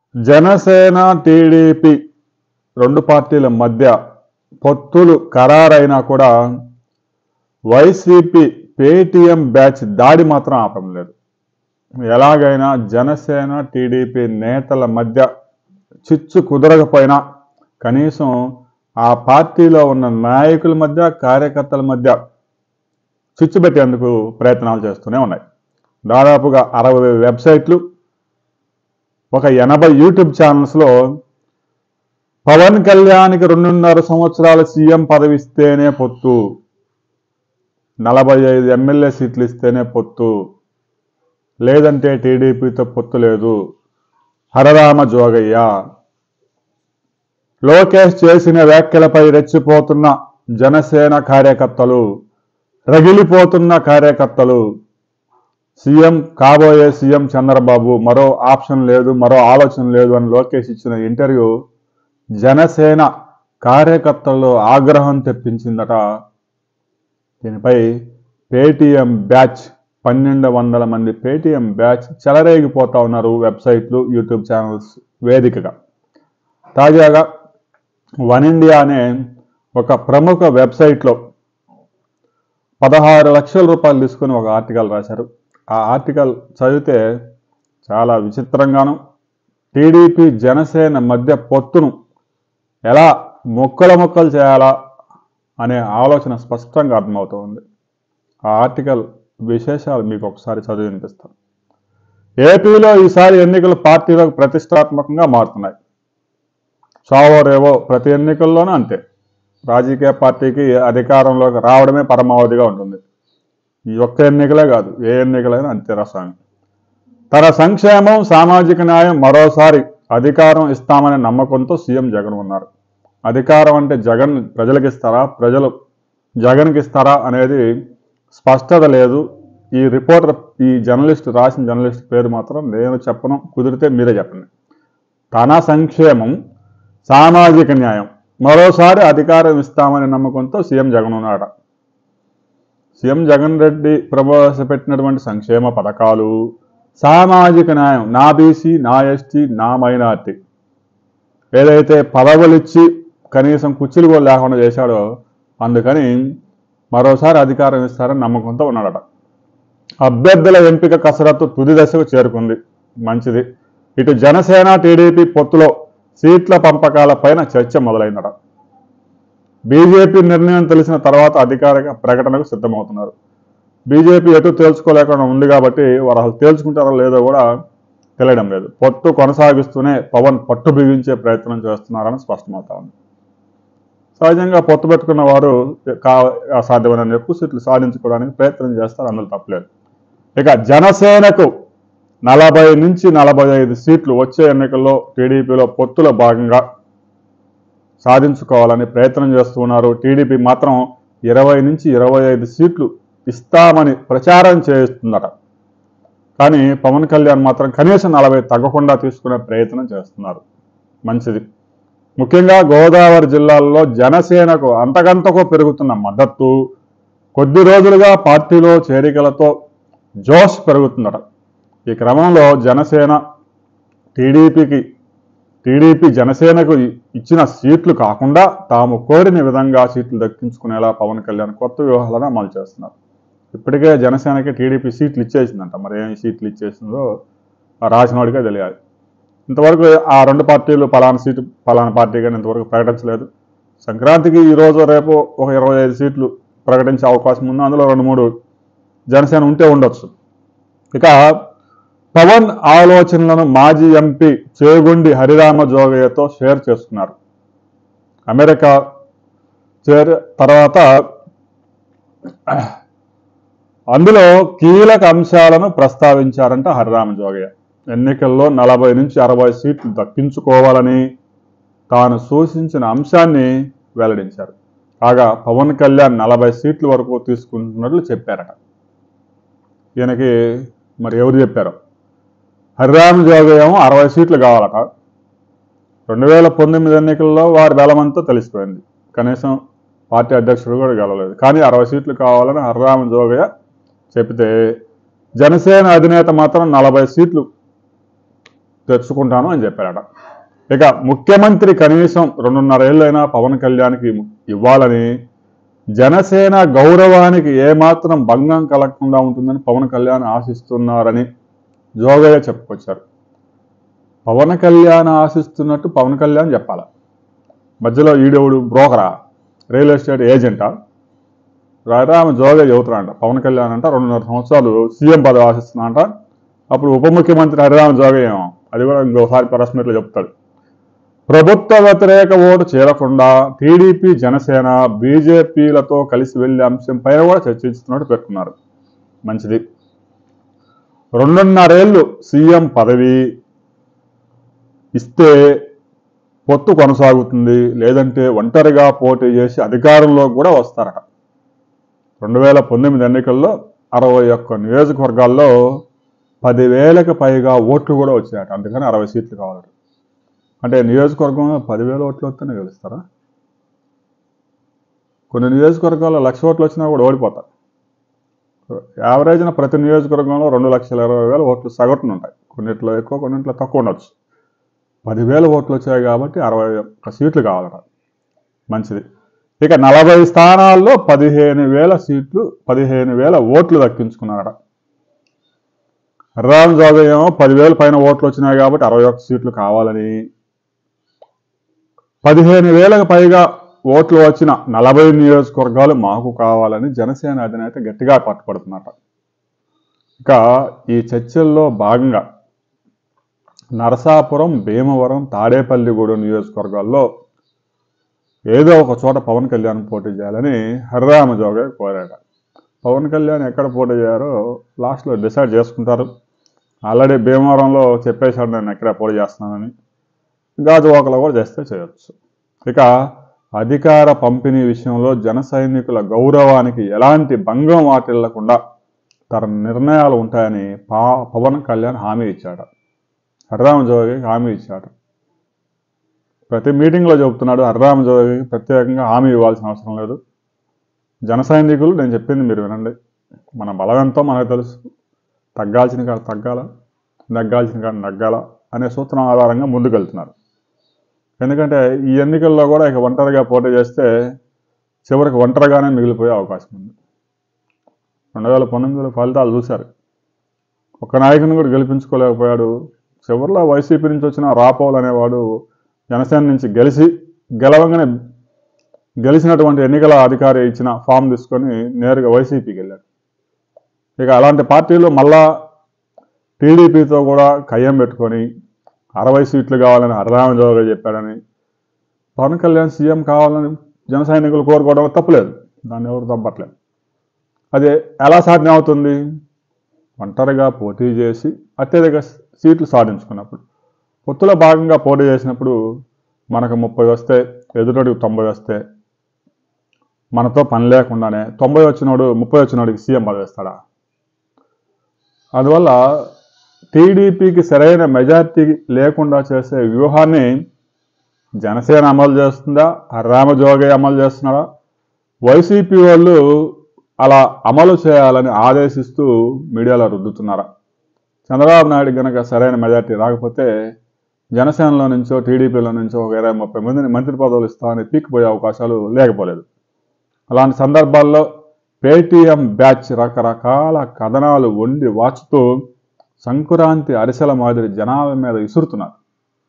Janasena TDP రెండు పార్టీల మధ్య పొత్తులు ఖరారైనా కూడా వైసీపీ పేటీఎం బ్యాచ్ దాడి మాత్రం ఆపడం లేదు ఎలాగైనా జనసేన టీడీపీ నేతల మధ్య చిచ్చు కుదరకపోయినా కనీసం ఆ పార్టీలో ఉన్న నాయకుల మధ్య కార్యకర్తల మధ్య చిచ్చు పెట్టేందుకు ప్రయత్నాలు చేస్తూనే ఉన్నాయి దాదాపుగా అరవై వెబ్సైట్లు ఒక ఎనభై యూట్యూబ్ ఛానల్స్లో పవన్ కళ్యాణ్కి రెండున్నర సంవత్సరాల సీఎం పదవి ఇస్తేనే పొత్తు నలభై ఐదు ఎమ్మెల్యే సీట్లు ఇస్తేనే పొత్తు లేదంటే టీడీపీతో పొత్తు లేదు హరరామ జోగయ్య లోకేష్ చేసిన వ్యాఖ్యలపై రెచ్చిపోతున్న జనసేన కార్యకర్తలు రగిలిపోతున్న కార్యకర్తలు సీఎం కాబోయే సీఎం చంద్రబాబు మరో ఆప్షన్ లేదు మరో ఆలోచన లేదు అని లోకేష్ ఇచ్చిన ఇంటర్వ్యూ జనసేన కార్యకర్తల్లో ఆగ్రహం తెప్పించిందట దీనిపై పేటీఎం బ్యాచ్ పన్నెండు వందల మంది పేటీఎం బ్యాచ్ చెలరేగిపోతా ఉన్నారు వెబ్సైట్లు యూట్యూబ్ ఛానల్స్ వేదికగా తాజాగా వన్ ఇండియా అనే ఒక ప్రముఖ వెబ్సైట్లో పదహారు లక్షల రూపాయలు తీసుకుని ఒక ఆర్టికల్ రాశారు ఆ ఆర్టికల్ చదివితే చాలా విచిత్రంగాను టీడీపీ జనసేన మధ్య పొత్తును ఎలా మొక్కల మొక్కలు చేయాలా అనే ఆలోచన స్పష్టంగా అర్థమవుతుంది ఆ ఆర్టికల్ విశేషాలు మీకు ఒకసారి చదివి వినిపిస్తాను ఏపీలో ఈసారి ఎన్నికలు పార్టీలకు ప్రతిష్టాత్మకంగా మారుతున్నాయి చావోరేవో ప్రతి ఎన్నికల్లోనూ అంతే రాజకీయ పార్టీకి అధికారంలోకి రావడమే పరమావధిగా ఉంటుంది ఈ ఒక్క ఎన్నికలే కాదు ఏ ఎన్నికలైనా అంతే రసాయనం తన సంక్షేమం సామాజిక న్యాయం మరోసారి అధికారం ఇస్తామనే నమ్మకంతో సీఎం జగన్ ఉన్నారు అధికారం అంటే జగన్ ప్రజలకు ఇస్తారా ప్రజలు జగన్కి ఇస్తారా అనేది స్పష్టత లేదు ఈ రిపోర్టర్ ఈ జర్నలిస్ట్ రాసిన జర్నలిస్ట్ పేరు మాత్రం నేను చెప్పను కుదిరితే మీరే చెప్పండి తన సంక్షేమం సామాజిక న్యాయం మరోసారి అధికారం ఇస్తామనే నమ్మకంతో సీఎం జగన్ ఉన్నాడ సీఎం జగన్ రెడ్డి ప్రవేశపెట్టినటువంటి సంక్షేమ పథకాలు సామాజిక న్యాయం నా బీసీ నా ఎస్టీ నా మైనార్టీ ఏదైతే పదవులిచ్చి కనీసం కుర్చీలు కూడా లేకుండా చేశాడో అందుకని మరోసారి అధికారం ఇస్తారని నమ్మకంతో ఉన్నాడట అభ్యర్థుల ఎంపిక కసరత్తు తుది దశకు చేరుకుంది మంచిది ఇటు జనసేన టీడీపీ పొత్తులో సీట్ల పంపకాల పైన చర్చ మొదలైందట బీజేపీ నిర్ణయం తెలిసిన తర్వాత అధికారిక ప్రకటనకు సిద్ధమవుతున్నారు బీజేపీ ఎటు తేల్చుకోలేకుండా ఉంది కాబట్టి వారు అసలు తేల్చుకుంటారో లేదో కూడా తెలియడం లేదు పొత్తు కొనసాగిస్తూనే పవన్ పట్టు బిగించే ప్రయత్నం చేస్తున్నారని స్పష్టమవుతా ఉంది సహజంగా పొత్తు పెట్టుకున్న వారు కా సాధ్యమైన ఎక్కువ సీట్లు సాధించుకోవడానికి ప్రయత్నం చేస్తారు అందులో తప్పలేదు ఇక జనసేనకు నలభై నుంచి నలభై ఐదు సీట్లు వచ్చే ఎన్నికల్లో టీడీపీలో పొత్తులో భాగంగా సాధించుకోవాలని ప్రయత్నం చేస్తున్నారు టీడీపీ మాత్రం ఇరవై నుంచి ఇరవై ఐదు సీట్లు ఇస్తామని ప్రచారం చేస్తుందట కానీ పవన్ కళ్యాణ్ మాత్రం కనీసం నలభై తగ్గకుండా తీసుకునే ప్రయత్నం చేస్తున్నారు మంచిది ముఖ్యంగా గోదావరి జిల్లాల్లో జనసేనకు అంతకంతకు పెరుగుతున్న మద్దతు కొద్ది రోజులుగా పార్టీలో చేరికలతో జోష్ పెరుగుతుందట ఈ క్రమంలో జనసేన టీడీపీకి టీడీపీ జనసేనకు ఇచ్చిన సీట్లు కాకుండా తాము కోరిన విధంగా సీట్లు దక్కించుకునేలా పవన్ కళ్యాణ్ కొత్త వ్యూహాలను అమలు చేస్తున్నారు ఇప్పటికే జనసేనకి టీడీపీ సీట్లు ఇచ్చేసిందంట మరి ఏం సీట్లు ఇచ్చేసిందో ఆ రాసినవాడికే తెలియాలి ఇంతవరకు ఆ రెండు పార్టీలు పలానా సీటు పలానా పార్టీ కానీ ఇంతవరకు ప్రకటించలేదు సంక్రాంతికి ఈ రోజు రేపు ఒక ఇరవై ఐదు సీట్లు ప్రకటించే అవకాశం ఉంది అందులో రెండు మూడు జనసేన ఉంటే ఉండొచ్చు ఇక పవన్ ఆలోచనలను మాజీ ఎంపీ చేగుండి హరిరామ జోగయ్యతో షేర్ చేసుకున్నారు అమెరికా చేర్ తర్వాత అందులో కీలక అంశాలను ప్రస్తావించారంట హరిరామ జోగయ్య ఎన్నికల్లో నలభై నుంచి అరవై సీట్లు దక్కించుకోవాలని తాను సూచించిన అంశాన్ని వెల్లడించారు కాగా పవన్ కళ్యాణ్ నలభై సీట్ల వరకు తీసుకుంటున్నట్లు చెప్పారట ఈయనకి మరి ఎవరు చెప్పారు హరిరామ జోగయ్య ఏమో అరవై సీట్లు కావాలట రెండు వేల పంతొమ్మిది ఎన్నికల్లో వారి బలమంతా తెలిసిపోయింది కనీసం పార్టీ అధ్యక్షుడు కూడా గెలవలేదు కానీ అరవై సీట్లు కావాలని హరిరామ జోగయ్య చెబితే జనసేన అధినేత మాత్రం నలభై సీట్లు తెచ్చుకుంటాను అని చెప్పారట ఇక ముఖ్యమంత్రి కనీసం రెండున్నర ఏళ్ళైనా పవన్ కళ్యాణ్కి ఇవ్వాలని జనసేన గౌరవానికి ఏమాత్రం భంగం కలగకుండా ఉంటుందని పవన్ కళ్యాణ్ ఆశిస్తున్నారని జోగయ్య చెప్పుకొచ్చారు పవన్ కళ్యాణ్ ఆశిస్తున్నట్టు పవన్ కళ్యాణ్ చెప్పాలి మధ్యలో ఈడెవడు బ్రోకరా రియల్ ఎస్టేట్ ఏజెంటా రామ జోగయ్య చెబుతున్నాడంట పవన్ కళ్యాణ్ అంట రెండున్నర సంవత్సరాలు సీఎం పదవి ఆశిస్తున్నా అంట అప్పుడు ఉప ముఖ్యమంత్రి హరిరామ జోగయ్య ఏమో అది కూడా ఇంకోసారి ప్రెస్ మీట్లో చెప్తాడు ప్రభుత్వ వ్యతిరేక ఓటు చేరకుండా టీడీపీ జనసేన బీజేపీలతో కలిసి వెళ్లే అంశంపైన కూడా చర్చిస్తున్నట్టు పేర్కొన్నారు మంచిది రెండున్నరేళ్లు సీఎం పదవి ఇస్తే పొత్తు కొనసాగుతుంది లేదంటే ఒంటరిగా పోటీ చేసి అధికారంలో కూడా వస్తారట రెండు వేల పంతొమ్మిది ఎన్నికల్లో అరవై ఒక్క నియోజకవర్గాల్లో పదివేలకు పైగా ఓట్లు కూడా వచ్చాయట అందుకని అరవై సీట్లు కావాలట అంటే నియోజకవర్గంలో పదివేల ఓట్లు వస్తేనే గెలుస్తారా కొన్ని నియోజకవర్గాల్లో లక్ష ఓట్లు వచ్చినా కూడా ఓడిపోతారు యావరేజ్న ప్రతి నియోజకవర్గంలో రెండు లక్షల ఇరవై వేల ఓట్లు సగటున ఉంటాయి కొన్నిట్లో ఎక్కువ కొన్నిట్లో తక్కువ ఉండొచ్చు పదివేల ఓట్లు వచ్చాయి కాబట్టి అరవై ఒక్క సీట్లు కావాలట మంచిది ఇక నలభై స్థానాల్లో పదిహేను వేల సీట్లు పదిహేను వేల ఓట్లు దక్కించుకున్నారట రామ్ జోగయ్య ఏమో పదివేల పైన ఓట్లు వచ్చినాయి కాబట్టి అరవై ఒక్క సీట్లు కావాలని పదిహేను వేలకు పైగా ఓట్లు వచ్చిన నలభై నియోజకవర్గాలు మాకు కావాలని జనసేన అధినేత గట్టిగా పట్టుపడుతున్నట ఇక ఈ చర్చల్లో భాగంగా నరసాపురం భీమవరం తాడేపల్లిగూడెం నియోజకవర్గాల్లో ఏదో ఒక చోట పవన్ కళ్యాణ్ పోటీ చేయాలని హరిరామ జోగయ్య కోరాడు పవన్ కళ్యాణ్ ఎక్కడ పోటీ చేయారో లాస్ట్లో డిసైడ్ చేసుకుంటారు ఆల్రెడీ భీమవరంలో చెప్పేశాడు నేను ఎక్కడ పోటీ చేస్తున్నానని గాజువాకలో కూడా చేస్తే చేయొచ్చు ఇక అధికార పంపిణీ విషయంలో జన సైనికుల గౌరవానికి ఎలాంటి భంగం వాటిల్లకుండా తన నిర్ణయాలు ఉంటాయని పా పవన్ కళ్యాణ్ హామీ ఇచ్చాడు హరిరామ జోగి హామీ ఇచ్చాడు ప్రతి మీటింగ్లో చెబుతున్నాడు హరిరామ జోగి ప్రత్యేకంగా హామీ ఇవ్వాల్సిన అవసరం లేదు జన సైనికులు నేను చెప్పింది మీరు వినండి మన బలం ఎంతో మనకు తెలుసు తగ్గాల్సిన కాడ తగ్గాల నగ్గాల్సిన కాడ నగ్గాల అనే సూత్రం ఆధారంగా ముందుకెళ్తున్నారు ఎందుకంటే ఈ ఎన్నికల్లో కూడా ఇక ఒంటరిగా పోటీ చేస్తే చివరికి ఒంటరిగానే మిగిలిపోయే అవకాశం ఉంది రెండు వేల పంతొమ్మిదిలో ఫలితాలు చూశారు ఒక నాయకుని కూడా గెలిపించుకోలేకపోయాడు చివరిలో వైసీపీ నుంచి వచ్చిన రాపోల్ అనేవాడు జనసేన నుంచి గెలిచి గెలవంగానే గెలిచినటువంటి ఎన్నికల అధికారి ఇచ్చిన ఫామ్ తీసుకొని నేరుగా వైసీపీకి వెళ్ళాడు ఇక అలాంటి పార్టీలు మళ్ళా టీడీపీతో కూడా కయ్యం పెట్టుకొని అరవై సీట్లు కావాలని హరరామజోగా చెప్పాడని పవన్ కళ్యాణ్ సీఎం కావాలని జన సైనికులు కోరుకోవడం తప్పులేదు దాన్ని ఎవరు తప్పట్లేదు అది ఎలా సాధ్యం అవుతుంది ఒంటరిగా పోటీ చేసి అత్యధిక సీట్లు సాధించుకున్నప్పుడు పొత్తులో భాగంగా పోటీ చేసినప్పుడు మనకు ముప్పై వస్తే ఎదురుడికి తొంభై వస్తే మనతో పని లేకుండానే తొంభై వచ్చినోడు ముప్పై వచ్చినోడికి సీఎం పదవి ఇస్తాడా అందువల్ల టీడీపీకి సరైన మెజార్టీ లేకుండా చేసే వ్యూహాన్ని జనసేన అమలు చేస్తుందా రామజోగయ్య అమలు చేస్తున్నాడా వైసీపీ వాళ్ళు అలా అమలు చేయాలని ఆదేశిస్తూ మీడియాలో రుద్దుతున్నారా చంద్రబాబు నాయుడు గనక సరైన మెజార్టీ రాకపోతే జనసేనలో నుంచో టీడీపీలో నుంచో ఒక ఇరవై ముప్పై మందిని మంత్రి పదవులు ఇస్తామని పీక్కిపోయే అవకాశాలు లేకపోలేదు అలాంటి సందర్భాల్లో పేటీఎం బ్యాచ్ రకరకాల కథనాలు వండి వాచుతూ సంకురాంతి అరిసెల మాదిరి జనాల మీద విసురుతున్నారు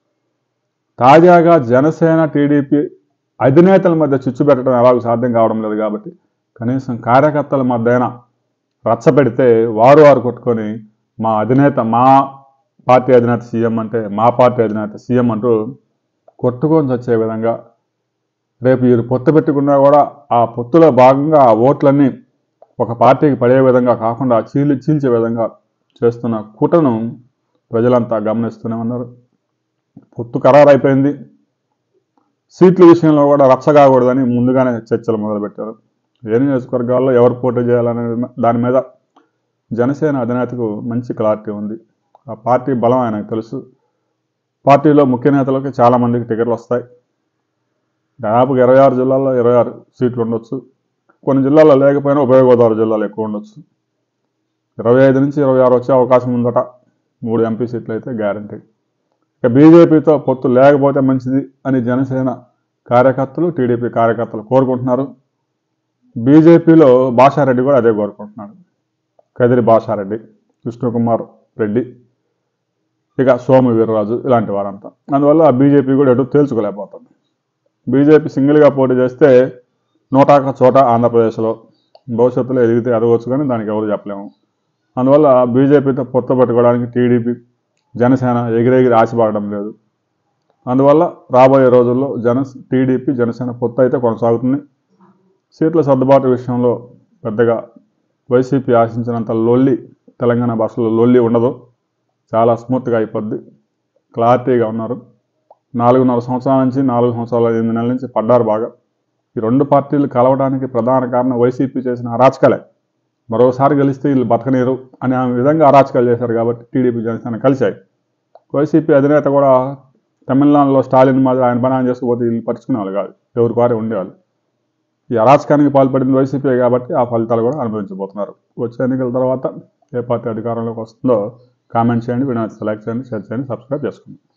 తాజాగా జనసేన టీడీపీ అధినేతల మధ్య చిచ్చు పెట్టడం ఎలాగో సాధ్యం కావడం లేదు కాబట్టి కనీసం కార్యకర్తల మధ్యైనా రచ్చ పెడితే వారు వారు కొట్టుకొని మా అధినేత మా పార్టీ అధినేత సీఎం అంటే మా పార్టీ అధినేత సీఎం అంటూ కొట్టుకొని వచ్చే విధంగా రేపు వీరు పొత్తు పెట్టుకున్నా కూడా ఆ పొత్తులో భాగంగా ఆ ఓట్లన్నీ ఒక పార్టీకి పడే విధంగా కాకుండా చీలి చీల్చే విధంగా చేస్తున్న కుట్రను ప్రజలంతా గమనిస్తూనే ఉన్నారు పొత్తు ఖరారు అయిపోయింది సీట్ల విషయంలో కూడా రచ్చ కాకూడదని ముందుగానే చర్చలు మొదలుపెట్టారు ఏ నియోజకవర్గాల్లో ఎవరు పోటీ చేయాలనే దాని మీద జనసేన అధినేతకు మంచి క్లారిటీ ఉంది ఆ పార్టీ బలం ఆయనకు తెలుసు పార్టీలో ముఖ్య నేతలకు చాలామందికి టికెట్లు వస్తాయి దాదాపుగా ఇరవై ఆరు జిల్లాల్లో ఇరవై ఆరు సీట్లు ఉండొచ్చు కొన్ని జిల్లాల్లో లేకపోయినా ఉభయ గోదావరి జిల్లాలో ఎక్కువ ఉండొచ్చు ఇరవై ఐదు నుంచి ఇరవై ఆరు వచ్చే అవకాశం ఉందట మూడు ఎంపీ సీట్లు అయితే గ్యారంటీ ఇక బీజేపీతో పొత్తు లేకపోతే మంచిది అని జనసేన కార్యకర్తలు టీడీపీ కార్యకర్తలు కోరుకుంటున్నారు బీజేపీలో భాషారెడ్డి కూడా అదే కోరుకుంటున్నాడు కదిరి భాషారెడ్డి కృష్ణకుమార్ రెడ్డి ఇక సోము వీర్రాజు ఇలాంటి వారంతా అందువల్ల బీజేపీ కూడా ఎటు తేల్చుకోలేకపోతుంది బీజేపీ సింగిల్గా పోటీ చేస్తే నూటాక చోట ఆంధ్రప్రదేశ్లో భవిష్యత్తులో ఎదిగితే ఎదగవచ్చు కానీ దానికి ఎవరు చెప్పలేము అందువల్ల బీజేపీతో పొత్తు పెట్టుకోవడానికి టీడీపీ జనసేన ఎగిరెగిరి ఆశపడడం లేదు అందువల్ల రాబోయే రోజుల్లో జన టీడీపీ జనసేన పొత్తు అయితే కొనసాగుతుంది సీట్ల సర్దుబాటు విషయంలో పెద్దగా వైసీపీ ఆశించినంత లొల్లి తెలంగాణ భాషలో లొల్లి ఉండదు చాలా స్మూత్గా అయిపోద్ది క్లారిటీగా ఉన్నారు నాలుగున్నర సంవత్సరాల నుంచి నాలుగు సంవత్సరాల ఎనిమిది నెలల నుంచి పడ్డారు బాగా ఈ రెండు పార్టీలు కలవడానికి ప్రధాన కారణం వైసీపీ చేసిన అరాచకాలే మరోసారి గెలిస్తే వీళ్ళు బతకనీరు అనే విధంగా అరాచకాలు చేశారు కాబట్టి టీడీపీ జనసేన కలిశాయి వైసీపీ అధినేత కూడా తమిళనాడులో స్టాలిన్ మాదిరి ఆయన పని ఆయన చేసుకుపోతే వీళ్ళు పరుచుకునే వాళ్ళు కాదు ఎవరి వారే ఉండేవాళ్ళు ఈ అరాచకానికి పాల్పడింది వైసీపీ కాబట్టి ఆ ఫలితాలు కూడా అనుభవించబోతున్నారు వచ్చే ఎన్నికల తర్వాత ఏ పార్టీ అధికారంలోకి వస్తుందో కామెంట్ చేయండి వీడియో లైక్ చేయండి షేర్ చేయండి సబ్స్క్రైబ్ చేసుకోండి